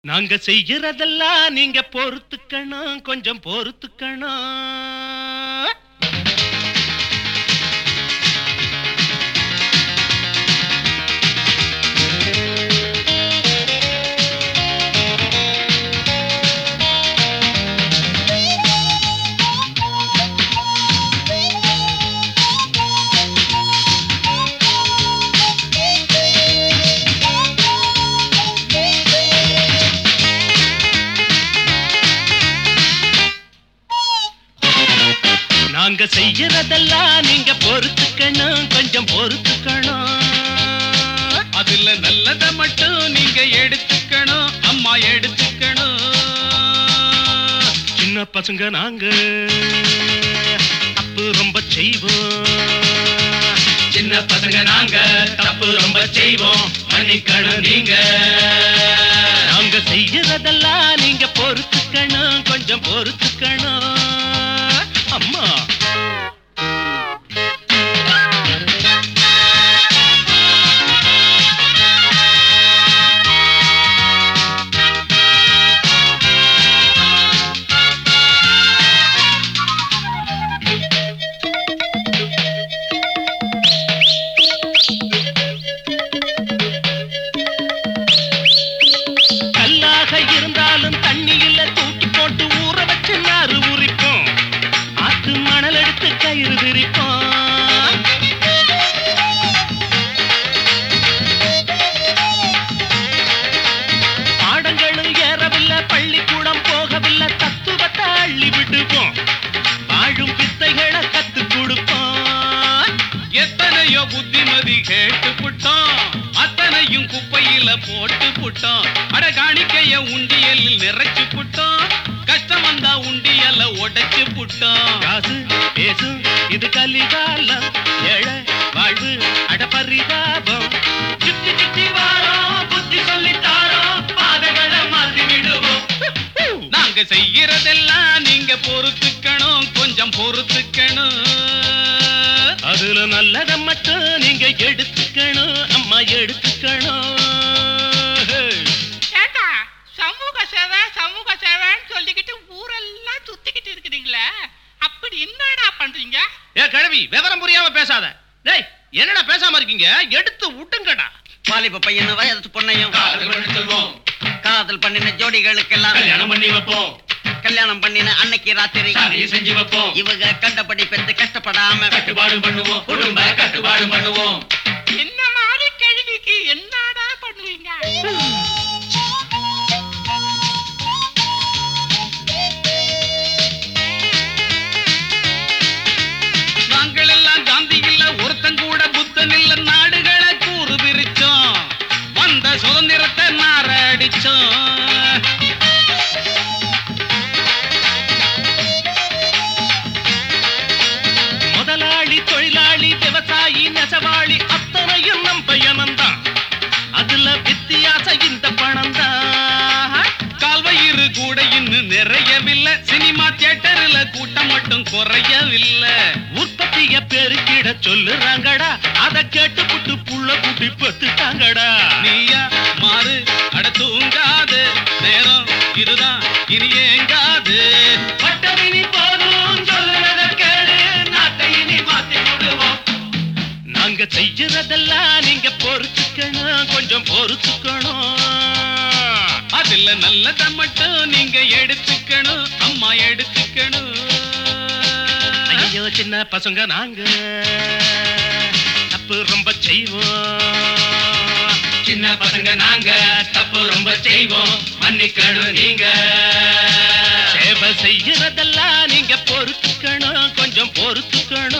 நாங்க செய்யறதெல்லாம் நீங்க பொறுத்துக்கணும் கொஞ்சம் பொறுத்துக்கணும் நாங்க செய்யறதெல்லாம் நீங்க பொறுத்துக்கணும் கொஞ்சம் பொறுத்துக்கணும் அதுல நல்லத மட்டும் நீங்க எடுத்துக்கணும் அம்மா எடுத்துக்கணும் சின்ன பசங்க நாங்க தப்பு ரொம்ப செய்வோம் சின்ன பசங்க நாங்க தப்பு ரொம்ப செய்வோம் மன்னிக்கணும் நீங்க நாங்க செய்யறதெல்லாம் நீங்க பொறுத்துக்கணும் கொஞ்சம் பொறுத்துக்கணும் அம்மா கல்லாக இருந்தாலும் தண்ணியில தூக்கி போட்டு ஊற வச்சு நாறு உரிப்போம் ஆத்து மணல் எடுத்து கயிறு விரிப்போம் பாடங்களும் ஏறவில்லை பள்ளிக்கூடம் போகவில்லை தத்துவத்தை அள்ளி விடுவோம் வாழும் வித்தைகளை கத்து கொடுப்போம் எத்தனையோ புத்திமதி கேட்டு புட்டோம் அத்தனையும் குப்பையில போட்டு புட்டோம் அட காணிக்கைய உண்டியலில் நிறைச்சு புட்டோம் கஷ்டம் வந்தா உண்டியல உடைச்சு புட்டோம் காசு பேசு இது கலிகாலம் ஏழை வாழ்வு அடபரிதாபம் சுத்தி சுத்தி வாரோம் புத்தி சொல்லித்தாரோம் பாதைகளை மாத்தி விடுவோம் நாங்க செய்யறதெல்லாம் நீங்க பொறுத்துக்கணும் கொஞ்சம் பொறுத்துக்கணும் அதுல நல்லத மட்டும் நீங்க எடுத்துக்கணும் அம்மா எடுத்துக்கணும் ஏண்டா சமூக சேவை சமூக சேவைன்னு சொல்லிக்கிட்டு ஊரெல்லாம் சுத்திக்கிட்டு இருக்கிறீங்களே அப்படி என்னடா பண்றீங்க ஏ கிழவி விவரம் புரியாம பேசாத டேய் என்னடா பேசாம இருக்கீங்க எடுத்து விட்டுங்கடா வாலிப பையன் வயசு பொண்ணையும் காதல் கொண்டு செல்வோம் காதல் பண்ணின ஜோடிகளுக்கெல்லாம் கல்யாணம் பண்ணி வைப்போம் கல்யாணம் பண்ணின அன்னைக்கு ராத்திரி சாதியை செஞ்சு வைப்போம் இவங்க கண்டபடி பெற்று கஷ்டப்படாம கட்டுப்பாடு பண்ணுவோம் குடும்ப கட்டுப்பாடு பண்ணுவோம் என்ன மாதிரி கேள்விக்கு என்னடா பண்ணுவீங்க நாங்கள் எல்லாம் காந்தி இல்ல ஒருத்தன் கூட புத்தன் இல்ல நாடுகளை கூறு பிரிச்சோம் வந்த சுதந்திரத்தை நார அடிச்சோம் முதலாளி தொழிலாளி விவசாயி நெசவாளி அத்தனையும் நம் பயணம்தான் அதுல வித்தியாசம் இந்த பணம் தான் கால்வயிறு கூட இன்னும் நிறையவில்லை சினிமா தியேட்டர்ல கூட்டம் மட்டும் குறையவில்லை உற்பத்திய பெருக்கிட சொல்லுறாங்கடா அத கேட்டு புட்டு புள்ள குட்டி பத்துட்டாங்கடா நீயா மாறு அட தூங்காது நேரம் இதுதான் இனி ஏங்காது பட்டமினி போதும் சொல்லுறத கேளு நாட்டை இனி மாத்தி விடுவோம் நாங்க செய்யறதெல்லாம் நீங்க பொறுத்துக்கணும் கொஞ்சம் பொறுத்துக்கணும் அதுல நல்லத மட்டும் நீங்க எடுத்துக்கணும் அம்மா எடுத்துக்கணும் ஐயோ சின்ன பசங்க நாங்க தப்பு ரொம்ப செய்வோம் சின்ன பசங்க நாங்க தப்பு ரொம்ப செய்வோம் மன்னிக்கணும் நீங்க சேவை செய்யறதெல்லாம் நீங்க பொறுத்துக்கணும் கொஞ்சம் பொறுத்துக்கணும்